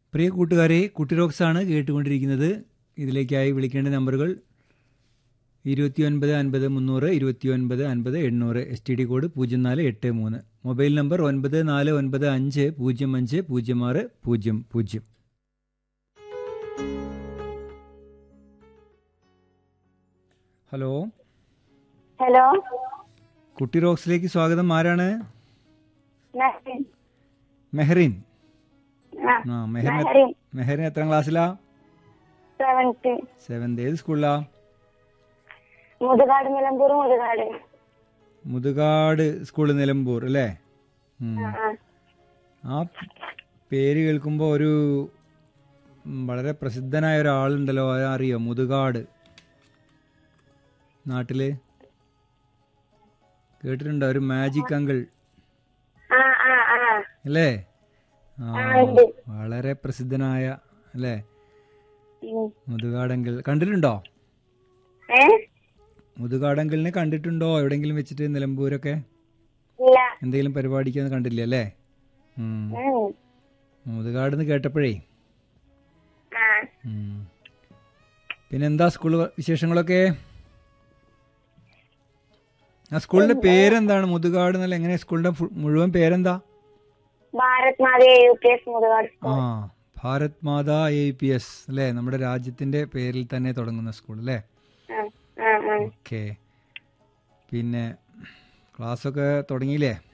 പ്രിയ കൂട്ടുകാരെ കുട്ടിറോക്സ് ആണ് കേട്ടുകൊണ്ടിരിക്കുന്നത് ഇതിലേക്കായി വിളിക്കേണ്ട നമ്പറുകൾ ഇരുപത്തിയൊൻപത് അൻപത് മുന്നൂറ് ഇരുപത്തിയൊൻപത് അൻപത് എണ്ണൂറ് എസ് ടി ഡി കോഡ് പൂജ്യം നാല് എട്ട് മൂന്ന് മൊബൈൽ നമ്പർ ഒൻപത് നാല് ഒൻപത് അഞ്ച് പൂജ്യം അഞ്ച് പൂജ്യം ആറ് പൂജ്യം പൂജ്യം ഹലോ ഹലോ കുട്ടി റോക്സിലേക്ക് സ്വാഗതം ആരാണ് നസീം. മെഹറിൻ ആ, ആ മെഹറിൻ മെഹറിൻ മെഹറിൻ എത്രാം ക്ലാസ്സിലാ സെവൻത്ത് സെവൻത് ഏത് സ്കൂളിലാ മുതുകാട് നിലമ്പൂർ മുതുകാട് മുതുകാട് സ്കൂൾ നിലമ്പൂർ അല്ലേ ഉം. ആ, ആ പേര് കേൾക്കുമ്പോൾ ഒരു ഉം, വളരെ പ്രസിദ്ധനായ ഒരാളുണ്ടല്ലോ അത് അറിയോ മുതുകാട് നാട്ടില് കേട്ടിട്ടുണ്ടോ ഒരു മാജിക് അങ്കിൾ ആ ആ ആ അല്ലേ ആ ആ, ഉണ്ട്. വളരെ പ്രസിദ്ധനായ അല്ലേ ഉം. മുതുകാടങ്കിൾ കണ്ടിട്ടുണ്ടോ ഏ മുതുകാടങ്കിളിനെ കണ്ടിട്ടുണ്ടോ എവിടെയെങ്കിലും വെച്ചിട്ട് നിലമ്പൂരൊക്കെ ഇല്ല എന്തെങ്കിലും പരിപാടിക്കൊന്നും കണ്ടില്ല അല്ലേ ഉം. ഉം. മുതുകാടെന്ന് കേട്ടപ്പോഴേ ആ ഉം. പിന്നെന്താ സ്കൂൾ വിശേഷങ്ങളൊക്കെ ആ സ്കൂളിന്റെ പേരെന്താണ് മുതുകാട് എന്നല്ല എങ്ങനെ സ്കൂളിന്റെ ഫു- മുഴുവൻ പേരെന്താ ഭാരത് മാതയെ യു പി എസ് മുതുകാട് ആ Bharat Mata A P S അല്ലേ നമ്മുടെ രാജ്യത്തിന്റെ പേരിൽ തന്നെ തുടങ്ങുന്ന സ്കൂൾ അല്ലേ ആ ആ ആ ഓക്കെ പിന്നെ ക്ലാസ്സൊക്കെ തുടങ്ങിയില്ലേ